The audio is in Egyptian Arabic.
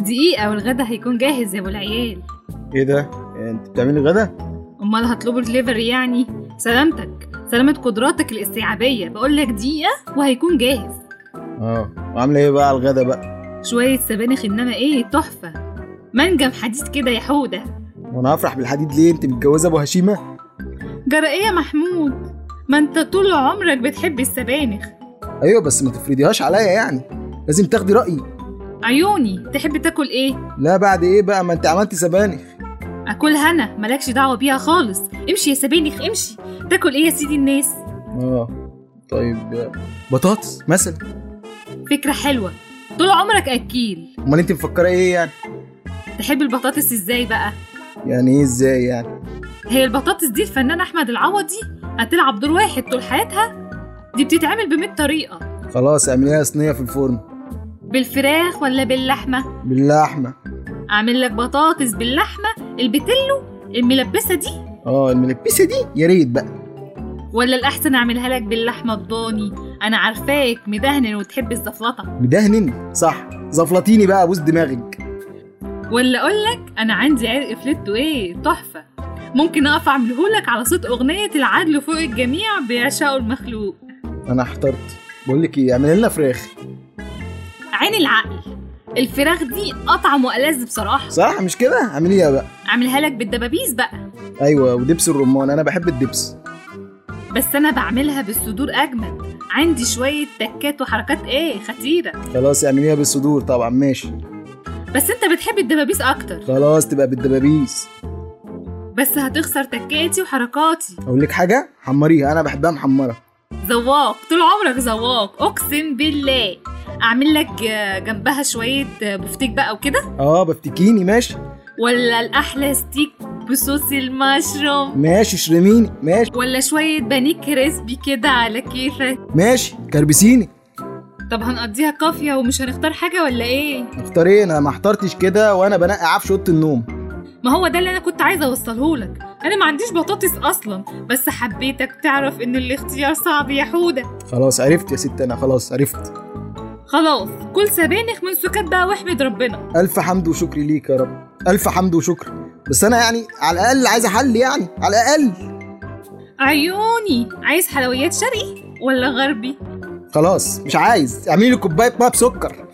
دقيقة والغدا هيكون جاهز يا ابو العيال ايه ده انت بتعملي غدا امال هطلبه دليفري يعني سلامتك سلامة قدراتك الاستيعابية بقول لك دقيقة وهيكون جاهز اه وعامله ايه بقى على الغدا بقى شوية سبانخ انما ايه تحفة منجم حديد كده يا حودة وانا افرح بالحديد ليه انت متجوزه ابو هشيمه جرى ايه يا محمود ما انت طول عمرك بتحب السبانخ ايوه بس ما تفرضيهاش عليا يعني لازم تاخدي رايي عيوني تحب تاكل ايه لا بعد ايه بقى ما انت عملتي سبانخ اكلها انا مالكش دعوة بيها خالص امشي يا سبانخ امشي تاكل ايه يا سيدي الناس اه طيب بطاطس مثلا فكرة حلوة طول عمرك اكيل امال انت مفكره ايه يعني تحب البطاطس ازاي بقى يعني ايه ازاي يعني هي البطاطس دي الفنان احمد العوضي هتلعب دور واحد طول حياتها دي بتتعمل بمية طريقة خلاص اعمليها صينيه في الفرن بالفراخ ولا باللحمة باللحمه اعمل لك بطاطس باللحمة البتلو الملبسة دي اه الملبسه دي يا ريت بقى ولا الأحسن أعملها لك باللحمة الضاني أنا عارفاك مدهن وتحب الزفلطة مدهنن صح زفلطيني بقى ابوس دماغك ولا أقول لك أنا عندي عرق فليتو إيه تحفة ممكن أقف أعملهولك على صوت أغنية العدل فوق الجميع بيعشقوا المخلوق انا احترت بقول لك ايه اعملي لنا فراخ عين العقل الفراخ دي أطعم وألذ بصراحة صح مش كده اعمليها بقى أعملها لك بالدبابيس بقى ايوه ودبس الرمان انا بحب الدبس بس أنا بعملها بالصدور أجمل عندي شوية تكات وحركات إيه خطيرة خلاص اعمليها بالصدور طبعا ماشي بس أنت بتحب الدبابيس أكتر خلاص تبقى بالدبابيس بس هتخسر تكاتي وحركاتي اقول لك حاجه حمريها انا بحبها محمره زواق طول عمرك زواق اقسم بالله اعمل لك آه، جنبها شويه آه، بفتيك بقى وكده اه بفتكيني ماشي ولا الاحلى ستيك بصوص المشروم ماشي اشرميني ماشي ولا شويه بانيه كريسبي كده على كيفك ماشي كربسيني طب هنقضيها قافيه ومش هنختار حاجه ولا ايه اختار ايه انا ما احترتش كده وانا بنقي عفش اوضه النوم ما هو ده اللي انا كنت عايزه اوصله لك انا ما عنديش بطاطس اصلا بس حبيتك تعرف ان الاختيار صعب يا حوده خلاص عرفت يا ست انا خلاص عرفت خلاص كل سبانخ من سكات بقى واحمد ربنا الف حمد وشكر ليك يا رب الف حمد وشكر بس انا يعني على الاقل عايز حل يعني على الاقل عيوني عايز حلويات شرقي ولا غربي خلاص مش عايز اعملي لي كوبايه ميه بسكر